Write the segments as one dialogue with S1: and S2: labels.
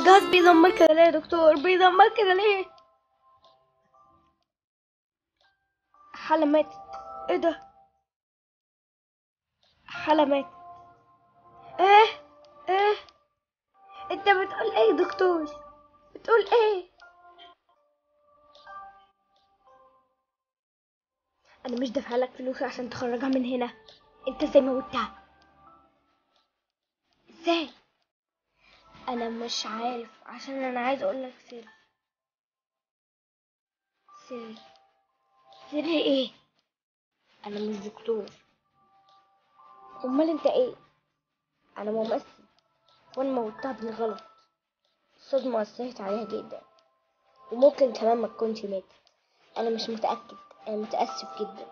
S1: الجهاز بيدمر كده ليه يا دكتور بيدمر كده ليه حالة ماتت ايه ده حالة ماتت ايه ايه انت بتقول ايه يا دكتور بتقول ايه انا مش دافع لك فلوس عشان تخرجها من هنا انت ازاي موتها ازاي انا مش عارف عشان انا عايز اقول لك سر سر سر ايه انا مش دكتور امال انت ايه انا ممثل وانا موتها بالغلط الصدمة أثرت عليها جدا وممكن كمان ما تكونش ماتت انا مش متأكد انا متأسف جدا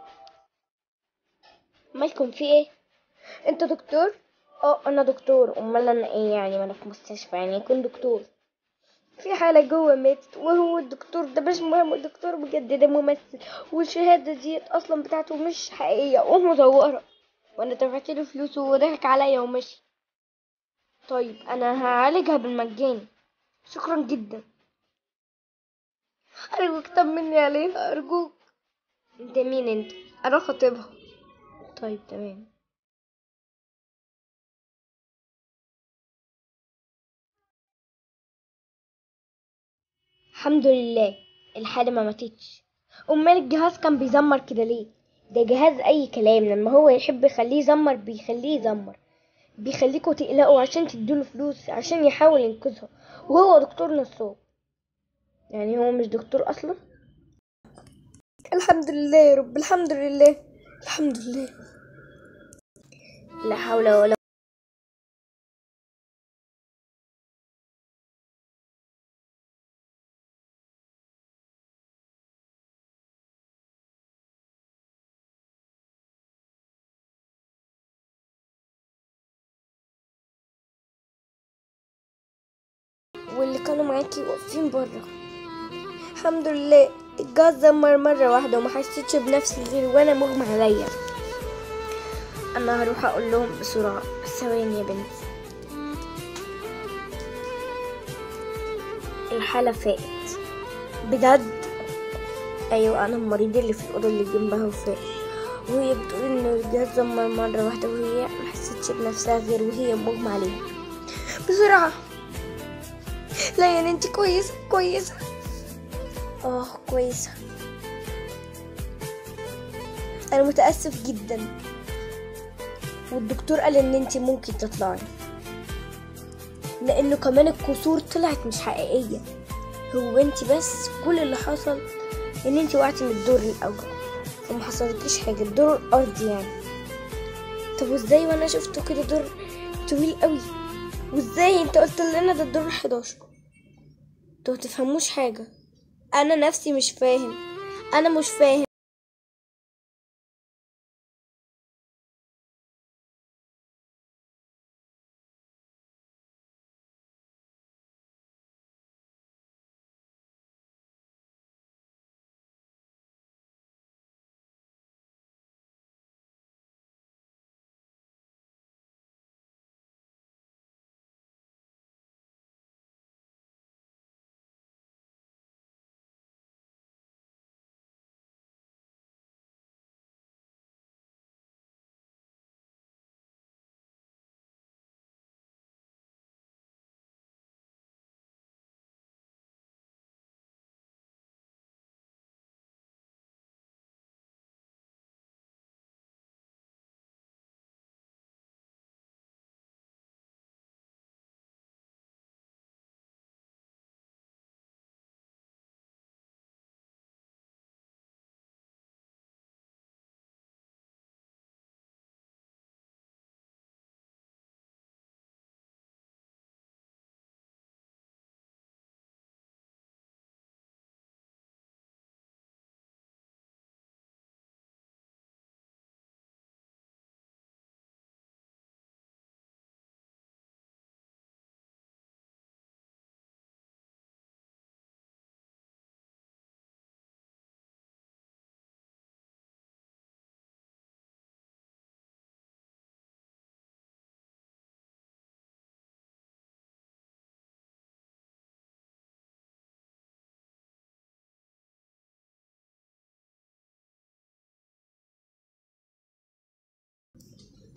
S1: مالكم في ايه انت دكتور اه انا دكتور امال انا ايه يعني ما انا في مستشفى يعني يكون دكتور في حالة جوه ماتت وهو الدكتور ده مش مهم الدكتور بجد ده ممثل والشهادة ديت اصلا بتاعته مش حقيقية ومزورة وانا دفعت له فلوس وهو ضحك عليا ومشي طيب انا هعالجها بالمجاني شكرا جدا ارجوك طمني عليها ارجوك انت مين انت انا خطيبها طيب تمام الحمد لله الحالة ما ماتتش امال الجهاز كان بيزمر كده ليه ده جهاز اي كلام لما هو يحب يخليه يزمر بيخليه يزمر بيخليكوا تقلقوا عشان تدوله فلوس عشان يحاول ينقذها وهو دكتور نصاب يعني هو مش دكتور اصلا الحمد لله يا رب الحمد لله الحمد لله لا حول ولا واللي كانوا معاكي واقفين بره الحمد لله الجاز زمر مرة واحدة وما حسيتش بنفسي غير وانا مغمى عليا انا هروح اقول لهم بسرعة ثواني يا بنتي الحالة فاقت بجد ايوه انا المريض اللي في الاوضة اللي جنبها وفاق وهي بتقول ان الجهاز زمر مرة واحدة وهي ما حسيتش بنفسها غير وهي مغمى عليها بسرعة لا يعني انت كويسة كويسة اه كويسة انا متأسف جدا والدكتور قال ان انت ممكن تطلعي لانه كمان الكسور طلعت مش حقيقية هو انت بس كل اللي حصل ان انت وقعتي من الدور الاول وما حصلتليش حاجة الدور الارضي يعني طب وازاي وانا شفته كده دور طويل قوي وازاي انت قلت لنا ده الدور الحداشر انتوا متفهموش حاجة انا نفسي مش فاهم انا مش فاهم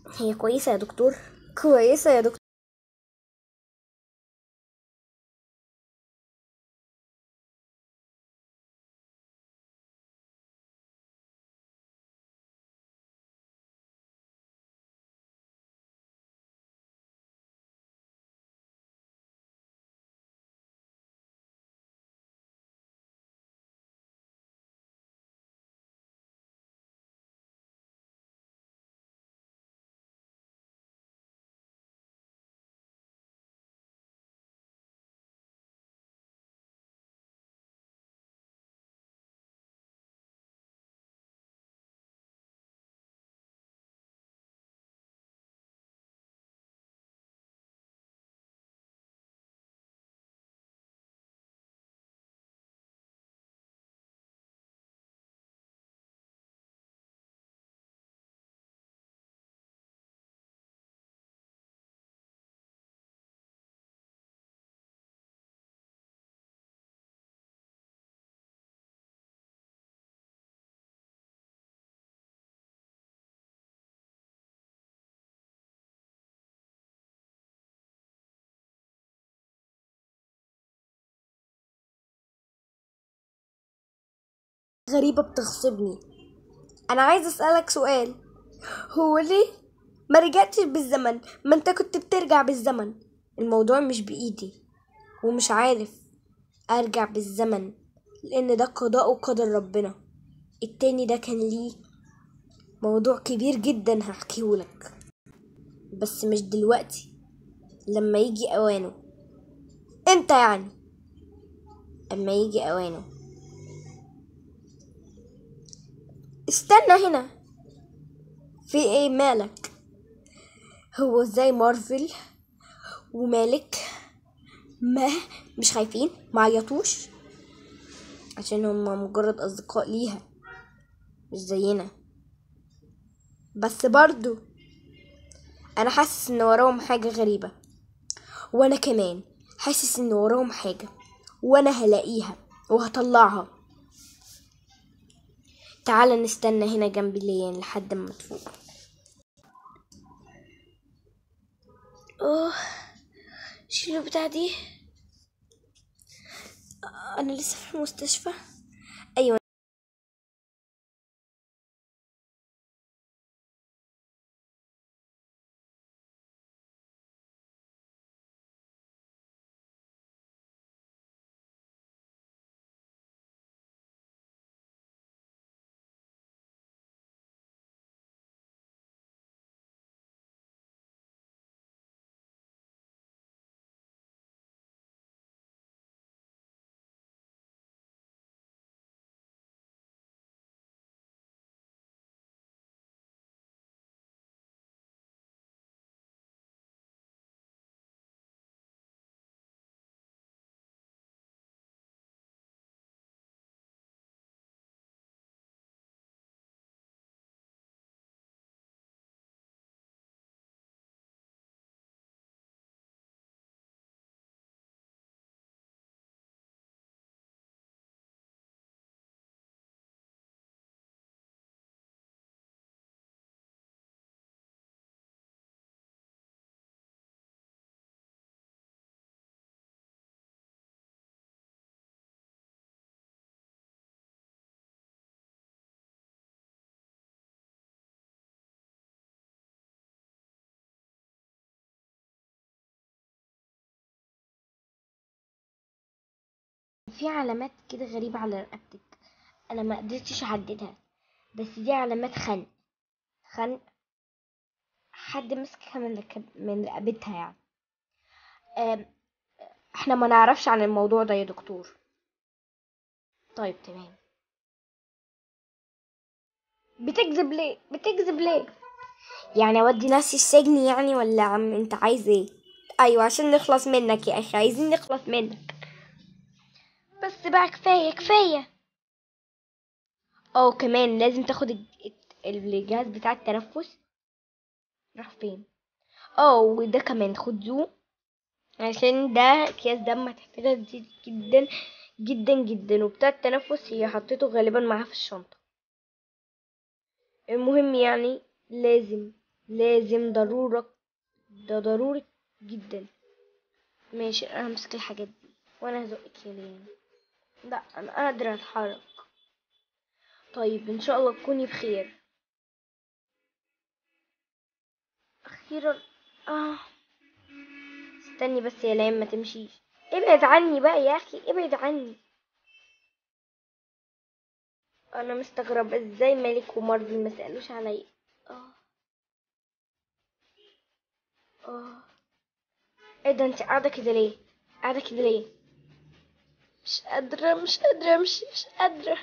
S1: هي كويسة يا دكتور كويسة يا دكتور غريبة بتغصبني أنا عايز أسألك سؤال هو ليه ما رجعتش بالزمن ما انت كنت بترجع بالزمن الموضوع مش بإيدي ومش عارف أرجع بالزمن لأن ده قضاء وقدر ربنا التاني ده كان ليه موضوع كبير جدا هحكيهولك بس مش دلوقتي لما يجي أوانه امتى يعني اما يجي أوانه استنى هنا في ايه مالك هو ازاي مارفل ومالك ما مش خايفين ما عيطوش عشان هما مجرد اصدقاء ليها مش زينا بس برضو انا حاسس ان وراهم حاجة غريبة وانا كمان حاسس ان وراهم حاجة وانا هلاقيها وهطلعها تعال نستنى هنا جنب ليان لحد ما تفوق اوه شيلوا بتاع دي انا لسه في المستشفى ايوه في علامات كده غريبة على رقبتك انا ما قدرتش احددها بس دي علامات خنق خنق حد مسكها من ركب من رقبتها يعني آم، احنا ما نعرفش عن الموضوع ده يا دكتور طيب تمام بتكذب ليه بتكذب ليه يعني اودي نفسي السجن يعني ولا عم انت عايز ايه ايوه عشان نخلص منك يا اخي عايزين نخلص منك بس بقى كفايه كفايه اه كمان لازم تاخد الج- الجهاز بتاع التنفس راح فين اه وده كمان خد ذو عشان ده اكياس دم هتحتاجها كتير جدا جدا جدا وبتاع التنفس هي حطيته غالبا معاها في الشنطة المهم يعني لازم لازم ضرورة ده ضروري جدا ماشي انا همسك الحاجات دي وانا هزقك يمين لا انا قادرة اتحرك طيب ان شاء الله تكوني بخير اخيرا اه استني بس يا لام ما تمشيش ابعد عني بقى يا اخي ابعد عني انا مستغربة ازاي مالك ومارفل ما سألوش عليا اه اه ايه ده انت قاعدة كده ليه قاعدة كده ليه مش قادرة مش قادرة امشي مش قادرة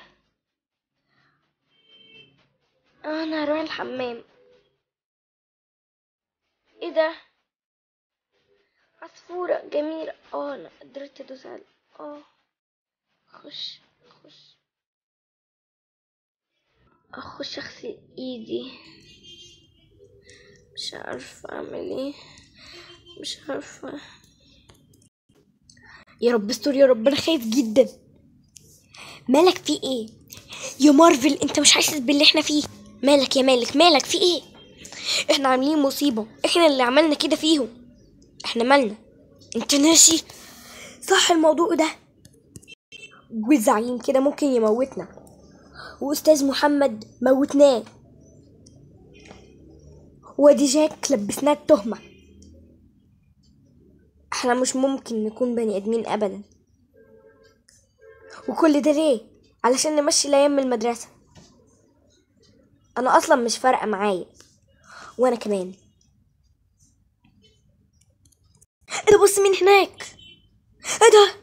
S1: آه، انا هروح الحمام ايه ده عصفورة جميلة اه انا قدرت ادوس على اه خش خش اخش اغسل ايدي مش عارفة اعمل ايه مش عارفة يا رب استر يا رب انا خايف جدا مالك في ايه يا مارفل انت مش حاسس باللي احنا فيه مالك يا مالك مالك في ايه احنا عاملين مصيبة احنا اللي عملنا كده فيهم احنا مالنا انت ناسي صح الموضوع ده والزعيم كده ممكن يموتنا واستاذ محمد موتناه وادي جاك لبسناه التهمة احنا مش ممكن نكون بني ادمين ابدا وكل ده ليه علشان نمشي الايام من المدرسة انا اصلا مش فارقة معايا وانا كمان ايه ده بص مين هناك ايه ده